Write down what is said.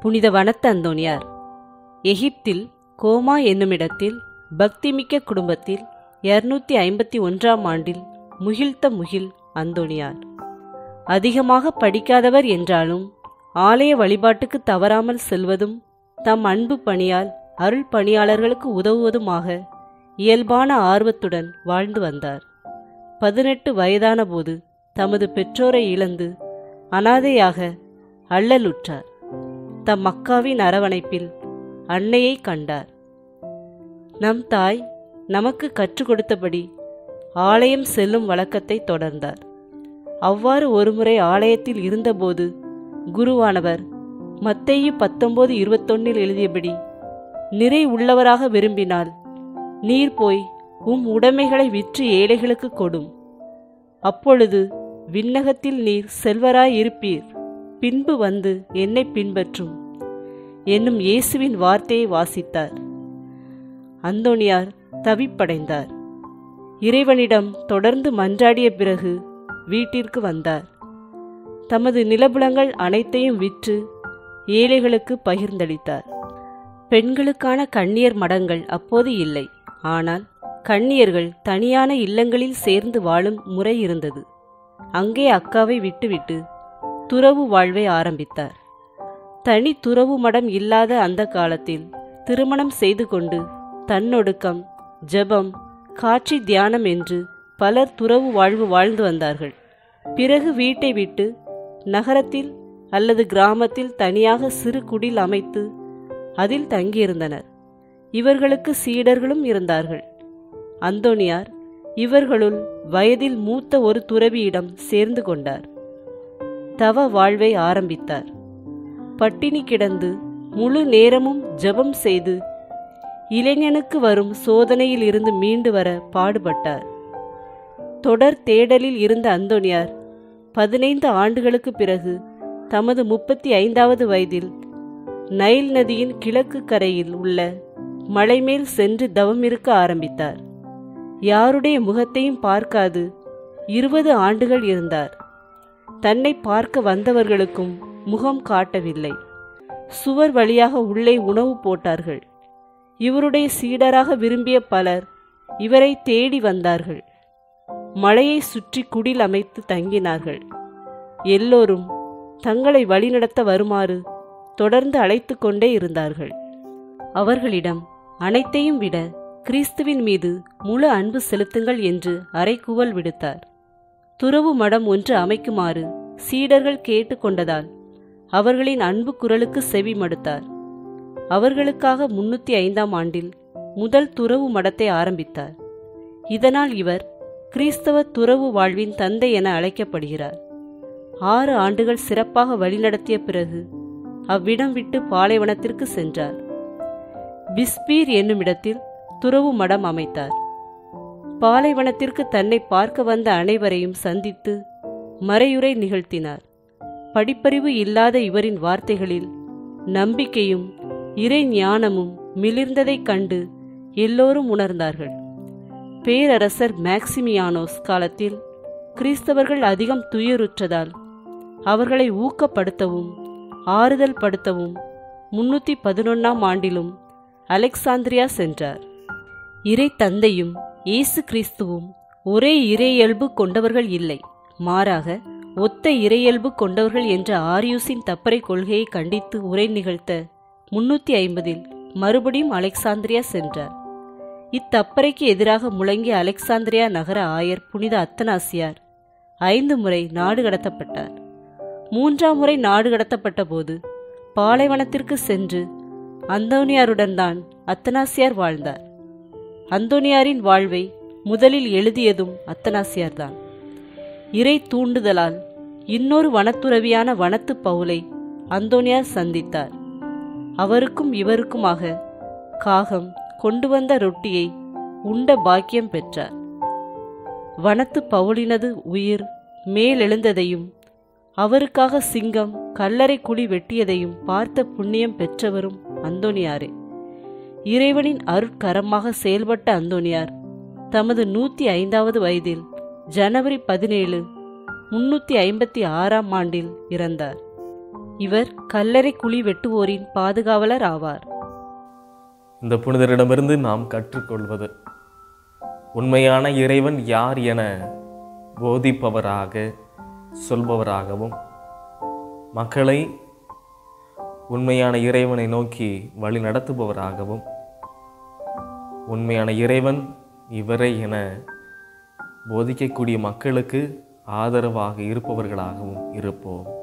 புனித வனத்த அந்தோணியார் எகிப்தில் கோமா என்னுமிடத்தில் பக்திமிக்க குடும்பத்தில் இருநூத்தி ஐம்பத்தி ஒன்றாம் ஆண்டில் முகிழ்த்த முகில் அந்தோணியார் அதிகமாக படிக்காதவர் என்றாலும் ஆலய வழிபாட்டுக்கு தவறாமல் செல்வதும் தம் அன்பு பணியால் அருள் பணியாளர்களுக்கு உதவுவதுமாக இயல்பான ஆர்வத்துடன் வாழ்ந்து வந்தார் பதினெட்டு வயதான போது தமது பெற்றோரை இழந்து அனாதையாக அல்லலுற்றார் தம் மக்காவின் அரவணைப்பில் அன்னையை கண்டார் நம் தாய் நமக்கு கற்றுக் கொடுத்தபடி ஆலயம் செல்லும் வழக்கத்தை தொடர்ந்தார் அவ்வாறு ஒருமுறை ஆலயத்தில் இருந்தபோது குருவானவர் மத்தேயு பத்தொன்பது இருபத்தொன்னில் எழுதியபடி நிறை உள்ளவராக விரும்பினால் நீர் போய் உம் உடைமைகளை விற்று ஏழைகளுக்கு கொடும் அப்பொழுது விண்ணகத்தில் நீர் செல்வராய் இருப்பீர் பின்பு வந்து என்னை பின்பற்றும் என்னும் இயேசுவின் வார்த்தையை வாசித்தார் அந்தோணியார் தவிப்படைந்தார் இறைவனிடம் தொடர்ந்து மன்றாடிய பிறகு வீட்டிற்கு வந்தார் தமது நிலபுலங்கள் அனைத்தையும் விற்று ஏழைகளுக்கு பகிர்ந்தளித்தார் பெண்களுக்கான கண்ணியர் மடங்கள் அப்போது இல்லை ஆனால் கண்ணியர்கள் தனியான இல்லங்களில் சேர்ந்து வாழும் முறை இருந்தது அங்கே அக்காவை விட்டுவிட்டு துறவு வாழ்வை ஆரம்பித்தார் தனி துறவு மடம் இல்லாத அந்த காலத்தில் திருமணம் செய்து கொண்டு தன்னொடுக்கம் ஜெபம் காட்சி தியானம் என்று பலர் துறவு வாழ்வு வாழ்ந்து வந்தார்கள் பிறகு வீட்டை விட்டு நகரத்தில் அல்லது கிராமத்தில் தனியாக சிறு குடில் அமைத்து அதில் தங்கியிருந்தனர் இவர்களுக்கு சீடர்களும் இருந்தார்கள் அந்தோணியார் இவர்களுள் வயதில் மூத்த ஒரு துறவியிடம் சேர்ந்து கொண்டார் தவ வாழ்வை ஆரம்பித்தார் பட்டினி கிடந்து முழு நேரமும் ஜெபம் செய்து இளைஞனுக்கு வரும் சோதனையில் இருந்து மீண்டு வர பாடுபட்டார் தொடர் தேடலில் இருந்த அந்தோணியார் பதினைந்து ஆண்டுகளுக்கு பிறகு தமது முப்பத்தி ஐந்தாவது வயதில் நைல் நதியின் கிழக்கு கரையில் உள்ள மலைமேல் சென்று தவமிருக்க ஆரம்பித்தார் யாருடைய முகத்தையும் பார்க்காது இருபது ஆண்டுகள் இருந்தார் தன்னை பார்க்க வந்தவர்களுக்கும் முகம் காட்டவில்லை சுவர் வழியாக உள்ளே உணவு போட்டார்கள் இவருடைய சீடராக விரும்பிய பலர் இவரை தேடி வந்தார்கள் மலையை சுற்றி குடில் அமைத்து தங்கினார்கள் எல்லோரும் தங்களை வழிநடத்த வருமாறு தொடர்ந்து அழைத்து கொண்டே இருந்தார்கள் அவர்களிடம் அனைத்தையும் விட கிறிஸ்துவின் மீது முழு அன்பு செலுத்துங்கள் என்று அறைகூவல் விடுத்தார் துறவு மடம் ஒன்று அமைக்குமாறு சீடர்கள் கேட்டுக்கொண்டதால் அவர்களின் அன்பு குரலுக்கு செவி மடுத்தார் அவர்களுக்காக முன்னூத்தி ஐந்தாம் ஆண்டில் முதல் துறவு மடத்தை ஆரம்பித்தார் இதனால் இவர் கிறிஸ்தவ துறவு வாழ்வின் தந்தை என அழைக்கப்படுகிறார் ஆறு ஆண்டுகள் சிறப்பாக வழிநடத்திய பிறகு அவ்விடம் விட்டு பாலைவனத்திற்கு சென்றார் பிஸ்பீர் என்னுமிடத்தில் துறவு மடம் அமைத்தார் பாலைவனத்திற்கு தன்னை பார்க்க வந்த அனைவரையும் சந்தித்து மறையுரை நிகழ்த்தினார் படிப்பறிவு இல்லாத இவரின் வார்த்தைகளில் நம்பிக்கையும் இறை ஞானமும் மிளிர்ந்ததைக் கண்டு எல்லோரும் உணர்ந்தார்கள் பேரரசர் மேக்சிமியானோஸ் காலத்தில் கிறிஸ்தவர்கள் அதிகம் துயருற்றதால் அவர்களை ஊக்கப்படுத்தவும் ஆறுதல் படுத்தவும் முன்னூத்தி பதினொன்னாம் ஆண்டிலும் அலெக்சாந்திரியா சென்றார் இறை தந்தையும் இயேசு கிறிஸ்துவும் ஒரே இறையல்பு கொண்டவர்கள் இல்லை மாறாக ஒத்த இறையல்பு கொண்டவர்கள் என்ற ஆரியூஸின் தப்பறை கொள்கையை கண்டித்து உரை நிகழ்த்த முன்னூத்தி ஐம்பதில் மறுபடியும் அலெக்சாந்திரியா சென்றார் இத்தப்பறைக்கு எதிராக முழங்கிய அலெக்சாந்திரியா நகர ஆயர் புனித அத்தனாசியார் ஐந்து முறை நாடு கடத்தப்பட்டார் மூன்றாம் முறை நாடு கடத்தப்பட்ட போது பாலைவனத்திற்கு சென்று அந்தோனியாருடன் தான் அத்தனாசியார் வாழ்ந்தார் அந்தோனியாரின் வாழ்வை முதலில் எழுதியதும் அத்தனாசியார்தான் இறை தூண்டுதலால் இன்னொரு வனத்துறவியான வனத்து பவுலை அந்தோனியார் சந்தித்தார் அவருக்கும் இவருக்குமாக காகம் கொண்டு வந்த ரொட்டியை உண்ட பாக்கியம் பெற்றார் வனத்து பவுலினது உயிர் மேலெழுந்ததையும் அவருக்காக சிங்கம் கல்லறை குழி வெட்டியதையும் பார்த்த புண்ணியம் பெற்றவரும் அந்தோனியாரே இறைவனின் அருட்கரமாக செயல்பட்ட அந்தோனியார் தமது நூத்தி ஐந்தாவது வயதில் ஜனவரி பதினேழு முன்னூத்தி ஐம்பத்தி ஆறாம் ஆண்டில் இறந்தார் இவர் கல்லறை குழி வெட்டுவோரின் பாதுகாவலர் ஆவார் இந்த புனிதரிடமிருந்து நாம் கற்றுக்கொள்வது உண்மையான இறைவன் யார் என போதிப்பவராக சொல்பவராகவும் மக்களை உண்மையான இறைவனை நோக்கி வழி நடத்துபவராகவும் உண்மையான இறைவன் இவரை என போதிக்கக்கூடிய மக்களுக்கு ஆதரவாக இருப்பவர்களாகவும் இருப்போம்